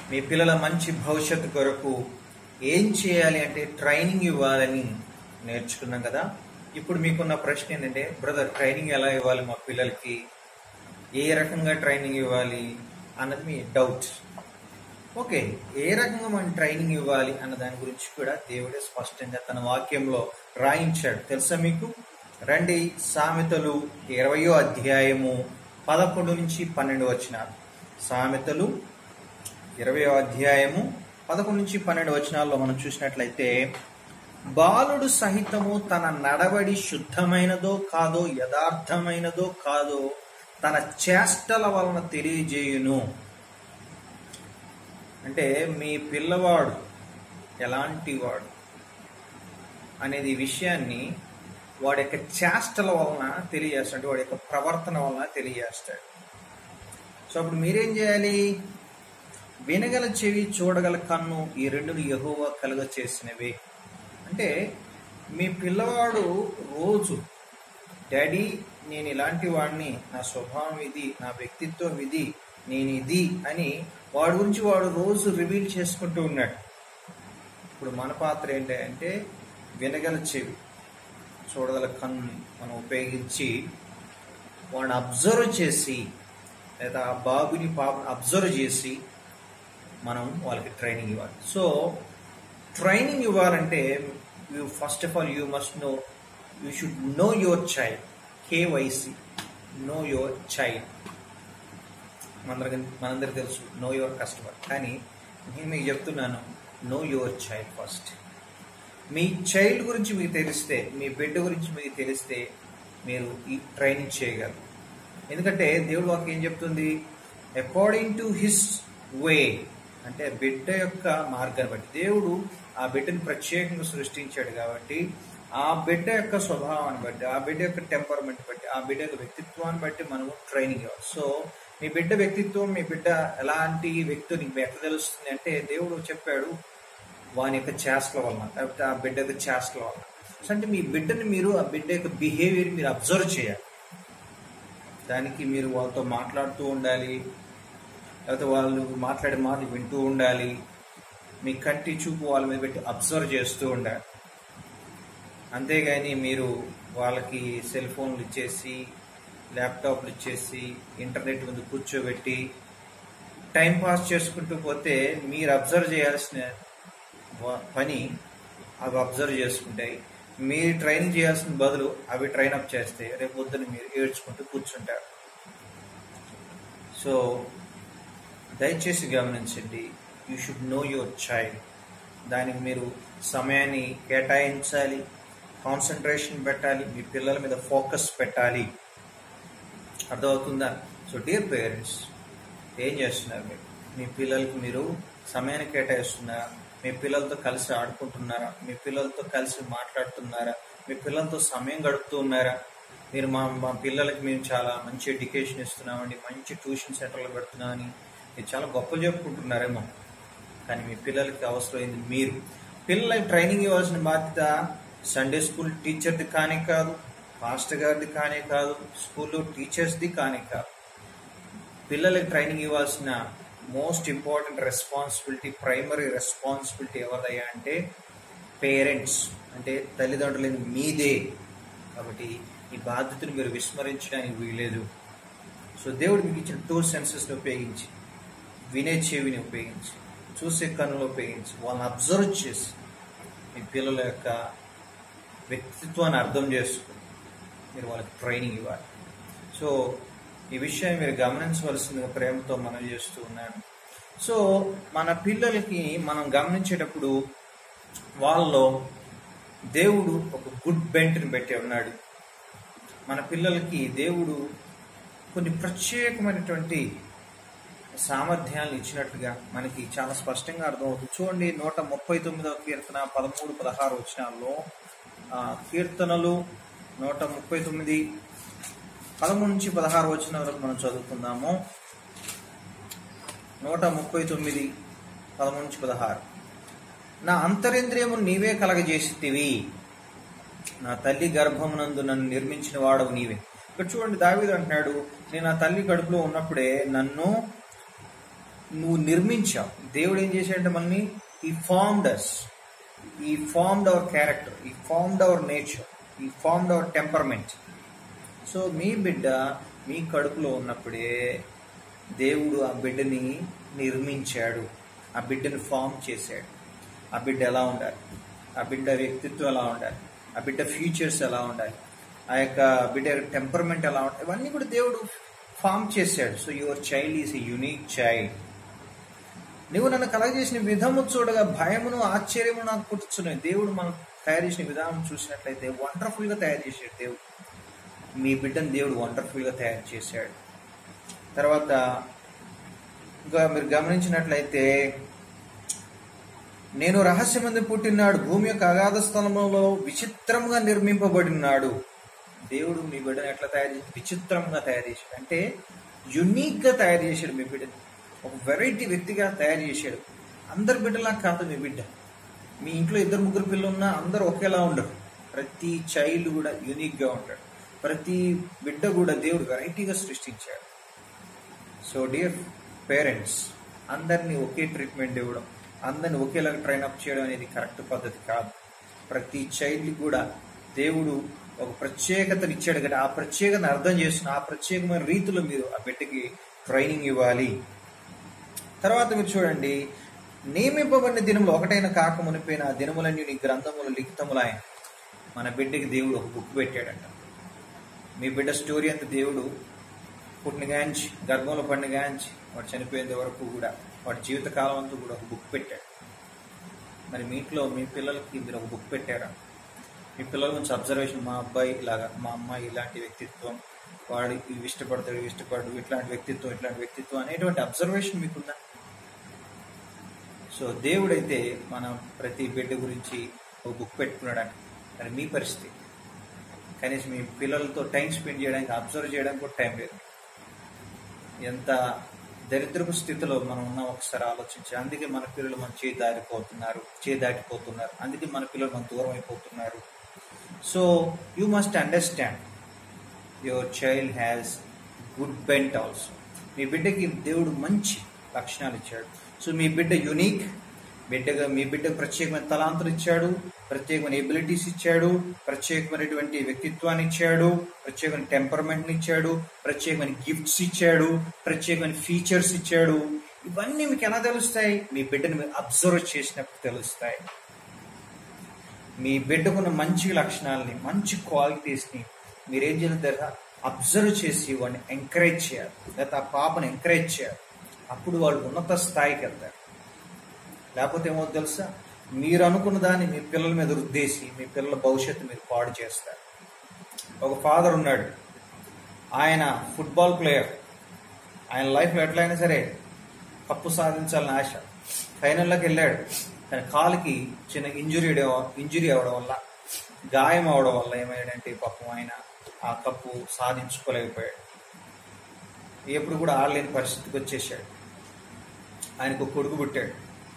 మీ పిల్లల మంచి భవిష్యత్తు కొరకు ఏం చేయాలి అంటే ట్రైనింగ్ ఇవ్వాలని నేర్చుకున్నాం కదా ఇప్పుడు మీకున్న ప్రశ్న ఏంటంటే బ్రదర్ ట్రైనింగ్ ఎలా ఇవ్వాలి మా పిల్లలకి ఏ రకంగా ట్రైనింగ్ ఇవ్వాలి అన్నది మీ డౌట్ ఓకే ఏ రకంగా మనం ట్రైనింగ్ ఇవ్వాలి అన్న దాని గురించి కూడా దేవుడే స్పష్టంగా తన వాక్యంలో రాయించాడు తెలుసా మీకు రండి సామెతలు ఇరవయో అధ్యాయము పదకొండు నుంచి పన్నెండు వచ్చినారు సామెతలు ఇరవయో అధ్యాయము పదకొండు నుంచి పన్నెండు వచనాల్లో మనం చూసినట్లయితే బాలుడు సహితము తన నడవడి శుద్ధమైనదో కాదో యథార్థమైనదో కాదో తన చేష్టల వలన తెలియజేయును అంటే మీ పిల్లవాడు ఎలాంటి వాడు అనేది విషయాన్ని వాడి యొక్క చేష్టల వలన తెలియజేస్తాడు వాడి యొక్క ప్రవర్తన వలన తెలియజేస్తాడు సో అప్పుడు మీరేం చేయాలి వినగల చెవి చూడగల కన్ను ఈ రెండును యహోవా కలుగ చేసినవే అంటే మీ పిల్లవాడు రోజు డాడీ నేను ఇలాంటి వాడిని నా స్వభావం ఇది నా వ్యక్తిత్వం ఇది నేను ఇది అని వాడి గురించి వాడు రోజు రివీల్ చేసుకుంటూ ఉన్నాడు ఇప్పుడు మన పాత్ర ఏంటంటే వినగల చెవి చూడగల కన్ను మనం ఉపయోగించి వాడిని అబ్జర్వ్ చేసి లేదా ఆ బాబుని పాపని అబ్జర్వ్ చేసి మనం వాళ్ళకి ట్రైనింగ్ ఇవ్వాలి సో ట్రైనింగ్ ఇవ్వాలంటే you first of all you must know you should know your child KYC know your child మనందరికి మనందరికి తెలుసు నో యువర్ కస్టమర్ కానీ నేను మీకు చెప్తున్నాను నో యువర్ చైల్డ్ ఫస్ట్ మీ చైల్డ్ గురించి మీకు తెలిస్తే మీ బిడ్డ గురించి మీకు తెలిస్తే మీరు ఈ ట్రైనింగ్ చేయగలరు ఎందుకంటే దేవుడు వాక్యం ఏం చెప్తుంది అకార్డింగ్ టు హిస్ వే అంటే బిడ్డ యొక్క మార్గాన్ని బట్టి దేవుడు ఆ బిడ్డను ప్రత్యేకంగా సృష్టించాడు కాబట్టి ఆ బిడ్డ యొక్క స్వభావాన్ని బట్టి ఆ బిడ్డ యొక్క టెంపర్మెంట్ బట్టి ఆ బిడ్డ యొక్క వ్యక్తిత్వాన్ని బట్టి మనము ట్రైనింగ్ ఇవ్వాలి సో మీ బిడ్డ వ్యక్తిత్వం మీ బిడ్డ ఎలాంటి వ్యక్తి నీకు ఎట్లా తెలుస్తుంది అంటే దేవుడు చెప్పాడు వాని యొక్క చేష్టల వలన లేకపోతే ఆ బిడ్డ యొక్క చేష్టల వలన సో అంటే మీ బిడ్డని మీరు ఆ బిడ్డ యొక్క బిహేవియర్ మీరు అబ్జర్వ్ చేయాలి దానికి మీరు వాళ్ళతో మాట్లాడుతూ ఉండాలి లేకపోతే వాళ్ళు మాట్లాడే మాట వింటూ ఉండాలి మీ కంటి చూపు వాళ్ళ మీద పెట్టి అబ్జర్వ్ చేస్తూ ఉండాలి అంతేగాని మీరు వాళ్ళకి సెల్ ఫోన్లు ఇచ్చేసి ల్యాప్టాప్లు ఇచ్చేసి ఇంటర్నెట్ ముందు కూర్చోబెట్టి టైం పాస్ చేసుకుంటూ పోతే మీరు అబ్జర్వ్ చేయాల్సిన వ- పని అవి అబ్జర్వ్ చేసుకుంటాయి మీరు ట్రైన్ చేయాల్సిన బదులు అవి ట్రైన్ అప్ చేస్తే రేపు పొద్దున మీరు ఏడ్చుకుంటూ కూర్చుంటారు సో దయచేసి గమనించండి you should know your child దానికి మీరు సమయాన్ని కేటాయించాలి కాన్సన్ట్రేషన్ పెట్టాలి మీ పిల్లల మీద ఫోకస్ పెట్టాలి అర్థమవుతుందా సో డియర్ పేరెంట్స్ ఏం చేస్తున్నారు మీరు మీ పిల్లలకి మీరు సమయాన్ని కేటాయిస్తున్నారా మీ పిల్లలతో కలిసి ఆడుకుంటున్నారా మీ పిల్లలతో కలిసి మాట్లాడుతున్నారా మీ పిల్లలతో సమయం గడుపుతూ ఉన్నారా మీరు మా మా పిల్లలకి మేము చాలా మంచి ఎడ్యుకేషన్ ఇస్తున్నామండి మంచి ట్యూషన్ సెంటర్లు పెడుతున్నామని మీరు చాలా గొప్ప చెప్పుకుంటున్నారేమో కానీ మీ పిల్లలకి అవసరమైంది మీరు పిల్లలకి ట్రైనింగ్ ఇవ్వాల్సిన బాధ్యత సండే స్కూల్ టీచర్ది కానే కాదు మాస్టర్ గారిది కానే కాదు స్కూల్లో టీచర్స్ది కానే కాదు పిల్లలకి ట్రైనింగ్ ఇవ్వాల్సిన most important responsibility primary responsibility ఎవరిదయ్యా అంటే పేరెంట్స్ అంటే తల్లిదండ్రులైన మీదే కాబట్టి ఈ బాధ్యతను మీరు విస్మరించడానికి వీలేదు సో దేవుడు మీకు ఇచ్చిన టూ సెన్సెస్ని ఉపయోగించి వినే చెవిని ఉపయోగించి చూసే కన్నులు ఉపయోగించి వాళ్ళని అబ్జర్వ్ చేసి మీ పిల్లల యొక్క వ్యక్తిత్వాన్ని అర్థం చేసుకుని మీరు వాళ్ళకి ట్రైనింగ్ ఇవ్వాలి సో ఈ విషయాన్ని మీరు గమనించవలసిందిగా ప్రేమతో మనం చేస్తూ ఉన్నాను సో మన పిల్లలకి మనం గమనించేటప్పుడు వాళ్ళలో దేవుడు ఒక గుడ్ బెంట్ని పెట్టి ఉన్నాడు మన పిల్లలకి దేవుడు కొన్ని ప్రత్యేకమైనటువంటి సామర్థ్యాలను ఇచ్చినట్లుగా మనకి చాలా స్పష్టంగా అర్థమవుతుంది చూడండి నూట ముప్పై తొమ్మిదవ కీర్తన పదమూడు పదహారు వచనాల్లో ఆ, కీర్తనలు నూట ముప్పై తొమ్మిది పదమూడు నుంచి పదహారు వచ్చిన వరకు మనం చదువుకుందాము నూట ముప్పై తొమ్మిది పదమూడు నుంచి పదహారు నా అంతరింద్రియము నీవే కలగజేసితివి నా తల్లి గర్భమునందు నన్ను నిర్మించిన వాడవు నీవే ఇక్కడ చూడండి దావీదు అంటున్నాడు నేను నా తల్లి కడుపులో ఉన్నప్పుడే నన్ను నువ్వు నిర్మించావు దేవుడు ఏం చేశాడంటే మనల్ని ఈ formed us he formed our character he formed our nature he formed our temperament so మీ బిడ్డ మీ కడుపులో ఉన్నప్పుడే దేవుడు ఆ బిడ్డని నిర్మించాడు ఆ బిడ్డని ఫామ్ చేశాడు ఆ బిడ్డ ఎలా ఉండాలి ఆ బిడ్డ వ్యక్తిత్వం ఎలా ఉండాలి ఆ బిడ్డ ఫ్యూచర్స్ ఎలా ఉండాలి ఆ యొక్క బిడ్డ టెంపర్మెంట్ ఎలా ఉండాలి ఇవన్నీ కూడా దేవుడు ఫామ్ చేశాడు so your child is a unique child నువ్వు నన్ను కలగజేసిన విధము చూడగా భయమును ఆశ్చర్యము నాకు పుట్టుచున్నాయి దేవుడు మనం తయారు చేసిన విధానం చూసినట్లయితే వండర్ఫుల్ గా తయారు చేశాడు దేవుడు మీ బిడ్డను దేవుడు వండర్ఫుల్ గా తయారు చేశాడు తర్వాత ఇంకా మీరు గమనించినట్లయితే నేను రహస్యమంది పుట్టినాడు భూమి యొక్క అగాధ స్థలంలో విచిత్రంగా నిర్మింపబడినాడు దేవుడు మీ బిడ్డను ఎట్లా తయారు చేసి విచిత్రంగా తయారు చేశాడు అంటే యునిక్ గా తయారు చేశాడు మీ బిడ్డని ఒక వెరైటీ వ్యక్తిగా తయారు చేశాడు అందరి బిడ్డలా కాదు మీ బిడ్డ మీ ఇంట్లో ఇద్దరు ముగ్గురు పిల్లలు ఉన్నా అందరూ ఒకేలా ఉండరు ప్రతి చైల్డ్ కూడా యునిక్ గా ఉంటాడు ప్రతి బిడ్డ కూడా దేవుడు వెరైటీగా సృష్టించాడు సో డియర్ పేరెంట్స్ అందరినీ ఒకే ట్రీట్మెంట్ ఇవ్వడం అందరిని ఒకేలాగా ట్రైన్ అప్ చేయడం అనేది కరెక్ట్ పద్ధతి కాదు ప్రతి చైల్డ్ కూడా దేవుడు ఒక ప్రత్యేకతను ఇచ్చాడు కదా ఆ ప్రత్యేకతను అర్థం చేసుకుని ఆ ప్రత్యేకమైన రీతిలో మీరు ఆ బిడ్డకి ట్రైనింగ్ ఇవ్వాలి తర్వాత మీరు చూడండి నియమింపబడిన దినములు ఒకటైన కాక మునిపోయిన ఆ దినములన్నీ నీ గ్రంథములు లిఖితములాయన మన బిడ్డకి దేవుడు ఒక బుక్ పెట్టాడంట మీ బిడ్డ స్టోరీ అంత దేవుడు పుట్టిన గాంచి గర్భంలో పడిన గాంచి వాడు చనిపోయేంత వరకు కూడా వాడి జీవితకాలం అంతా కూడా ఒక బుక్ పెట్టాడు మరి మీ ఇంట్లో మీ పిల్లలకి మీరు ఒక బుక్ పెట్టారా మీ పిల్లల నుంచి అబ్జర్వేషన్ మా అబ్బాయి ఇలాగా మా అమ్మాయి ఇలాంటి వ్యక్తిత్వం వాడు ఇవి ఇష్టపడతాడు ఇవి ఇష్టపడు ఇట్లాంటి వ్యక్తిత్వం ఇట్లాంటి వ్యక్తిత్వం అనేటువంటి అబ్జర్వేషన్ మీకుందా సో దేవుడైతే మనం ప్రతి బిడ్డ గురించి ఒక బుక్ పెట్టుకున్నాడంట మరి మీ పరిస్థితి కనీసం మీ పిల్లలతో టైం స్పెండ్ చేయడానికి అబ్జర్వ్ చేయడానికి కూడా టైం లేదు ఎంత దరిద్రపు స్థితిలో మనం ఉన్నాం ఒకసారి ఆలోచించి అందుకే మన పిల్లలు మన చేయి దారిపోతున్నారు చేయి దాటిపోతున్నారు అందుకే మన పిల్లలు మన దూరం అయిపోతున్నారు so you must understand your child has good bent also మీ బిడ్డకి దేవుడు మంచి లక్షణాలు ఇచ్చాడు సో మీ బిడ్డ యునిక్ బిడ్డగా మీ బిడ్డకు ప్రత్యేకమైన తలాంతులు ఇచ్చాడు ప్రత్యేకమైన ఎబిలిటీస్ ఇచ్చాడు ప్రత్యేకమైనటువంటి వ్యక్తిత్వాన్ని ఇచ్చాడు ప్రత్యేకమైన టెంపర్మెంట్ని ఇచ్చాడు ప్రత్యేకమైన గిఫ్ట్స్ ఇచ్చాడు ప్రత్యేకమైన ఫీచర్స్ ఇచ్చాడు ఇవన్నీ మీకు ఎలా తెలుస్తాయి మీ బిడ్డను మీరు అబ్జర్వ్ చేసినప్పుడు తెలుస్తాయి మీ బిడ్డకున్న మంచి లక్షణాలని మంచి క్వాలిటీస్ని మీరేం చేయాలి తెలుసా అబ్జర్వ్ చేసి వాడిని ఎంకరేజ్ చేయాలి లేదా ఆ పాపను ఎంకరేజ్ చేయాలి అప్పుడు వాళ్ళు ఉన్నత స్థాయికి వెళ్తారు లేకపోతే ఏమో తెలుసా మీరు అనుకున్న దాన్ని మీ పిల్లల మీద రుద్దేసి మీ పిల్లల భవిష్యత్తు మీరు పాడు చేస్తారు ఒక ఫాదర్ ఉన్నాడు ఆయన ఫుట్బాల్ ప్లేయర్ ఆయన లైఫ్లో ఎట్లయినా సరే కప్పు సాధించాలని ఆశ ఫైనల్లోకి వెళ్ళాడు తన కాలుకి చిన్న ఇంజురీ ఇంజురీ అవడం వల్ల గాయం అవడం వల్ల ఏమయ్యాడంటే పాపం ఆయన ఆ కప్పు సాధించుకోలేకపోయాడు ఎప్పుడు కూడా ఆడలేని పరిస్థితికి వచ్చేసాడు ఆయనకు ఒక కొడుకు పుట్టాడు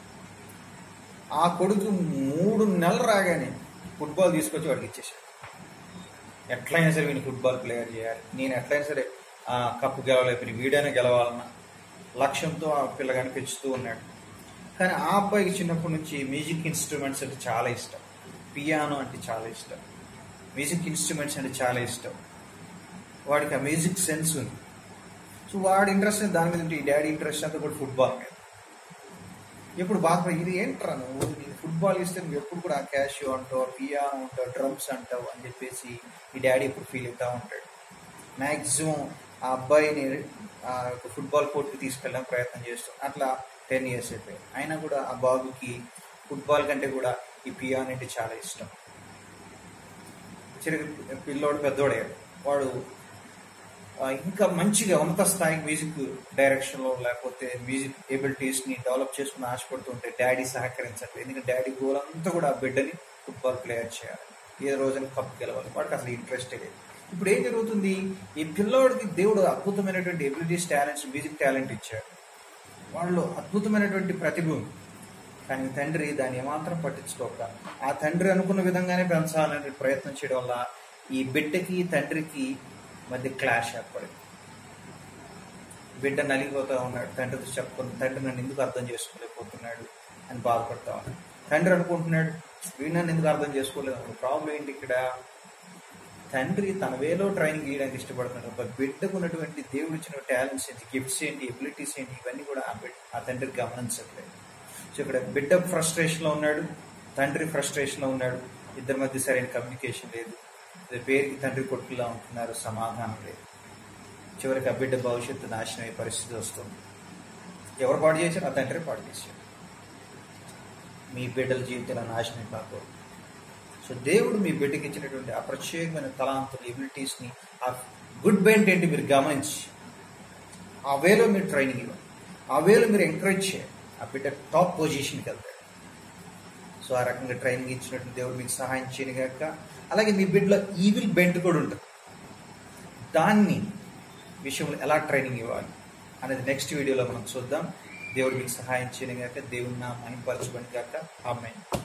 ఆ కొడుకు మూడు నెలలు రాగానే ఫుట్బాల్ తీసుకొచ్చి వాడికి ఇచ్చేసాడు ఎట్లయినా సరే వీడిని ఫుట్బాల్ ప్లేయర్ చేయాలి నేను ఎట్లయినా సరే ఆ కప్పు గెలవలేకపోయిన వీడైనా గెలవాలన్న లక్ష్యంతో ఆ పిల్లగాని పెంచుతూ ఉన్నాడు కానీ ఆ అబ్బాయికి చిన్నప్పటి నుంచి మ్యూజిక్ ఇన్స్ట్రుమెంట్స్ అంటే చాలా ఇష్టం పియానో అంటే చాలా ఇష్టం మ్యూజిక్ ఇన్స్ట్రుమెంట్స్ అంటే చాలా ఇష్టం వాడికి ఆ మ్యూజిక్ సెన్స్ ఉంది సో వాడి ఇంట్రెస్ట్ దాని మీద ఉంటే ఈ డాడీ ఇంట్రెస్ట్ అంతా కూడా ఫుట్బాల్ మీద ఎప్పుడు బాగా ఇది ఏంట్రా నువ్వు నేను ఫుట్బాల్ ఇస్తే నువ్వు ఎప్పుడు కూడా క్యాషియో అంటావు పియానో అంటావు డ్రమ్స్ అంటావు అని చెప్పేసి ఈ డాడీ ఎప్పుడు ఫీల్ అవుతూ ఉంటాడు మ్యాక్సిమం ఆ అబ్బాయిని ఆ యొక్క ఫుట్బాల్ కోర్ట్కి తీసుకెళ్ళడం ప్రయత్నం చేస్తాం అట్లా టెన్ ఇయర్స్ అయిపోయాయి అయినా కూడా ఆ బాబుకి ఫుట్బాల్ కంటే కూడా ఈ పియానో అంటే చాలా ఇష్టం చిన్న పిల్లోడు పెద్దోడయ్యాడు వాడు ఆ, ఇంకా మంచిగా ఉన్నత స్థాయికి మ్యూజిక్ డైరెక్షన్ లో లేకపోతే మ్యూజిక్ ఎబిలిటీస్ ని డెవలప్ చేసుకుని ఆశపడుతుంటే డాడీ సహకరించట్లేదు ఎందుకంటే డాడీ గోల్ అంతా కూడా ఆ బిడ్డని ఫుట్బాల్ ప్లేయర్ చేయాలి ఏ రోజున కప్ గెలవాలి వాడికి అసలు ఇంట్రెస్ట్ లేదు ఇప్పుడు ఏం జరుగుతుంది ఈ పిల్లోడికి దేవుడు అద్భుతమైనటువంటి ఎబిలిటీస్ టాలెంట్స్ మ్యూజిక్ టాలెంట్ ఇచ్చాడు వాళ్ళు అద్భుతమైనటువంటి ప్రతిభ ఉంది కానీ తండ్రి దాన్ని ఏమాత్రం పట్టించుకోక ఆ తండ్రి అనుకున్న విధంగానే పెంచాలనే ప్రయత్నం చేయడం వల్ల ఈ బిడ్డకి తండ్రికి మధ్య క్లాష్ ఏర్పడింది బిడ్డ నలిగిపోతా ఉన్నాడు తండ్రితో చెప్పుకుని తండ్రి నన్ను ఎందుకు అర్థం చేసుకోలేకపోతున్నాడు అని బాధపడతా ఉన్నాడు తండ్రి అనుకుంటున్నాడు వీడు నన్ను ఎందుకు అర్థం చేసుకోలేదు ప్రాబ్లం ఏంటి ఇక్కడ తండ్రి తన వేలో ట్రైనింగ్ ఇవ్వడానికి ఇష్టపడుతున్నాడు ఒక బిడ్డకు ఉన్నటువంటి దేవుడు ఇచ్చిన టాలెంట్స్ ఏంటి గిఫ్ట్స్ ఏంటి ఎబిలిటీస్ ఏంటి ఇవన్నీ కూడా ఆ బిడ్డ ఆ తండ్రికి గమనించట్లేదు సో ఇక్కడ బిడ్డ ఫ్రస్ట్రేషన్ లో ఉన్నాడు తండ్రి ఫ్రస్ట్రేషన్ లో ఉన్నాడు ఇద్దరి మధ్య సరైన కమ్యూనికేషన్ లేదు ఇద్దరి పేరుకి తండ్రి కొట్టులా ఉంటున్నారు సమాధానం లేదు చివరికి ఆ బిడ్డ భవిష్యత్తు నాశనం అయ్యే పరిస్థితి వస్తుంది ఎవరు పాడు చేశారు ఆ తండ్రి పాడు చేశారు మీ బిడ్డల జీవితంలో నాశనం కాకూడదు సో దేవుడు మీ బిడ్డకి ఇచ్చినటువంటి ఆ ప్రత్యేకమైన తలాంతులు ఎబిలిటీస్ని ఆ గుడ్ బెంట్ ఏంటి మీరు గమనించి ఆ వేలో మీరు ట్రైనింగ్ ఇవ్వండి ఆ వేలో మీరు ఎంకరేజ్ చేయండి ఆ బిడ్డ టాప్ పొజిషన్కి వెళ్తాడు సో ఆ రకంగా ట్రైనింగ్ ఇచ్చినట్టు దేవుడు మీకు సహాయం చేయను గాక అలాగే మీ బిడ్డలో ఈవిల్ బెంట్ కూడా ఉంటుంది దాన్ని విషయంలో ఎలా ట్రైనింగ్ ఇవ్వాలి అనేది నెక్స్ట్ వీడియోలో మనం చూద్దాం దేవుడు మీకు సహాయం చేయను గాక దేవుని నా మహింపరచబడి గాక ఆమె